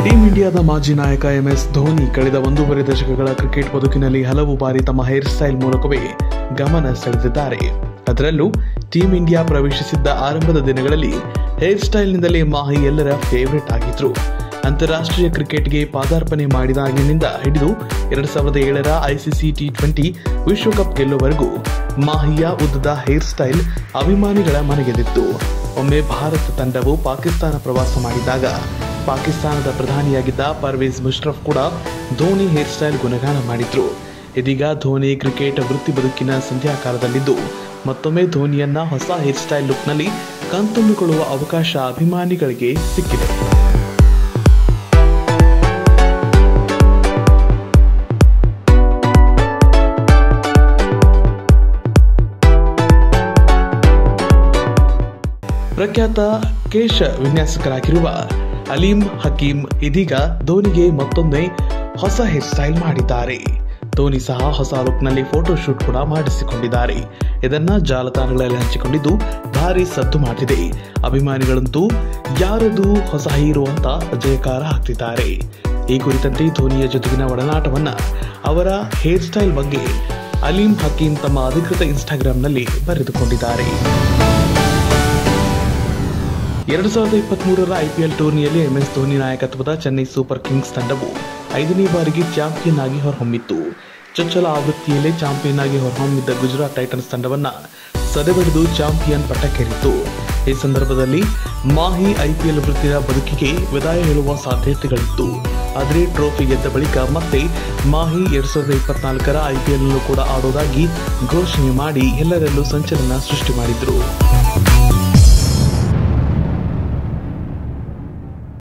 team ಇಂಡಿಯಾದ ಮಾಜಿ ನಾಯಕ ಎಂಎಸ್ ಧೋನಿ ಕಳೆದ ಒಂದೂವರೆ ದಶಕಗಳ ಕ್ರಿಕೆಟ್ ಬದುಕಿನಲ್ಲಿ ಹಲವು ಬಾರಿ ತಮ್ಮ ಹೇರ್ ಸ್ಟೈಲ್ ಮೂಲಕವೇ ಗಮನ ಸೆಳೆದಿದ್ದಾರೆ ಅದರಲ್ಲೂ ಟೀಂ ಇಂಡಿಯಾ ಪ್ರವೇಶಿಸಿದ್ದ ಆರಂಭದ ದಿನಗಳಲ್ಲಿ ಹೇರ್ ಸ್ಟೈಲ್ನಿಂದಲೇ ಮಾಹಿ ಎಲ್ಲರ ಫೇವರಿಟ್ ಆಗಿದ್ರು ಅಂತಾರಾಷ್ಟ್ರೀಯ ಕ್ರಿಕೆಟ್ಗೆ ಪಾದಾರ್ಪಣೆ ಮಾಡಿದಾಗಿನಿಂದ ಹಿಡಿದು ಎರಡ್ ಸಾವಿರದ ಏಳರ ಐಸಿಸಿ ಟಿ ಟ್ವೆಂಟಿ ವಿಶ್ವಕಪ್ ಗೆಲ್ಲುವವರೆಗೂ ಮಾಹಿಯ ಉದ್ದದ ಹೇರ್ ಸ್ಟೈಲ್ ಅಭಿಮಾನಿಗಳ ಮನೆಗೆದಿತ್ತು ಒಮ್ಮೆ ಭಾರತ ತಂಡವು ಪಾಕಿಸ್ತಾನ ಪ್ರವಾಸ ಮಾಡಿದಾಗ ಪಾಕಿಸ್ತಾನದ ಪ್ರಧಾನಿಯಾಗಿದ್ದ ಪರ್ವೇಜ್ ಮುಷ್ರಫ್ ಕೂಡ ಧೋನಿ ಹೇರ್ ಸ್ಟೈಲ್ ಗುಣಗಾನ ಮಾಡಿದ್ರು ಇದೀಗ ಧೋನಿ ಕ್ರಿಕೆಟ್ ವೃತ್ತಿ ಬದುಕಿನ ಸಂಧ್ಯಾಕಾಲದಲ್ಲಿದ್ದು ಮತ್ತೊಮ್ಮೆ ಧೋನಿಯನ್ನ ಹೊಸ ಹೇರ್ ಸ್ಟೈಲ್ ಲುಕ್ನಲ್ಲಿ ಕಣ್ತುಂಬಿಕೊಳ್ಳುವ ಅವಕಾಶ ಅಭಿಮಾನಿಗಳಿಗೆ ಸಿಕ್ಕಿದೆ ಪ್ರಖ್ಯಾತ ಕೇಶ ವಿನ್ಯಾಸಕರಾಗಿರುವ ಅಲೀಂ ಹಕೀಂ ಇದೀಗ ಧೋನಿಗೆ ಮತ್ತೊಮ್ಮೆ ಹೊಸ ಹೇರ್ ಸ್ಟೈಲ್ ಮಾಡಿದ್ದಾರೆ ಧೋನಿ ಸಹ ಹೊಸ ಲುಕ್ನಲ್ಲಿ ಫೋಟೋ ಶೂಟ್ ಕೂಡ ಮಾಡಿಸಿಕೊಂಡಿದ್ದಾರೆ ಇದನ್ನ ಜಾಲತಾಣಗಳಲ್ಲಿ ಹಂಚಿಕೊಂಡಿದ್ದು ಭಾರಿ ಸದ್ದು ಮಾಡಿದೆ ಅಭಿಮಾನಿಗಳಂತೂ ಯಾರದು ಹೊಸ ಹೀರೋ ಅಂತ ಜಯಕಾರ ಹಾಕ್ತಿದ್ದಾರೆ ಈ ಕುರಿತಂತೆ ಧೋನಿಯ ಜೊತೆಗಿನ ಒಡನಾಟವನ್ನ ಅವರ ಹೇರ್ ಸ್ಟೈಲ್ ಬಗ್ಗೆ ಅಲೀಂ ಹಕೀಂ ತಮ್ಮ ಅಧಿಕೃತ ಇನ್ಸ್ಟಾಗ್ರಾಂನಲ್ಲಿ ಬರೆದುಕೊಂಡಿದ್ದಾರೆ ಎರಡು ಸಾವಿರದ ಇಪ್ಪತ್ಮೂರರ ಐಪಿಎಲ್ ಟೂರ್ನಿಯಲ್ಲಿ ಎಂಎಸ್ ಧೋನಿ ನಾಯಕತ್ವದ ಚೆನ್ನೈ ಸೂಪರ್ ಕಿಂಗ್ಸ್ ತಂಡವು ಐದನೇ ಬಾರಿಗೆ ಚಾಂಪಿಯನ್ ಆಗಿ ಹೊರಹೊಮ್ಮಿತ್ತು ಚೊಚ್ಚಲ ಆವೃತ್ತಿಯಲ್ಲೇ ಚಾಂಪಿಯನ್ ಆಗಿ ಹೊರಹೊಮ್ಮಿದ್ದ ಗುಜರಾತ್ ಟೈಟನ್ಸ್ ತಂಡವನ್ನ ಸದೆಬಡಿದು ಚಾಂಪಿಯನ್ ಪಟ್ಟಕ್ಕೇರಿತ್ತು ಈ ಸಂದರ್ಭದಲ್ಲಿ ಮಾಹಿ ಐಪಿಎಲ್ ವೃತ್ತಿಯ ಬದುಕಿಗೆ ವಿದಾಯ ಹೇಳುವ ಸಾಧ್ಯತೆಗಳಿತ್ತು ಆದರೆ ಟ್ರೋಫಿ ಗೆದ್ದ ಬಳಿಕ ಮತ್ತೆ ಮಾಹಿ ಎರಡ್ ಸಾವಿರದ ಇಪ್ಪತ್ನಾಲ್ಕರ ಐಪಿಎಲ್ ಕೂಡ ಆಡೋದಾಗಿ ಘೋಷಣೆ ಮಾಡಿ ಎಲ್ಲರಲ್ಲೂ ಸಂಚಲನ ಸೃಷ್ಟಿ ಮಾಡಿದ್ರು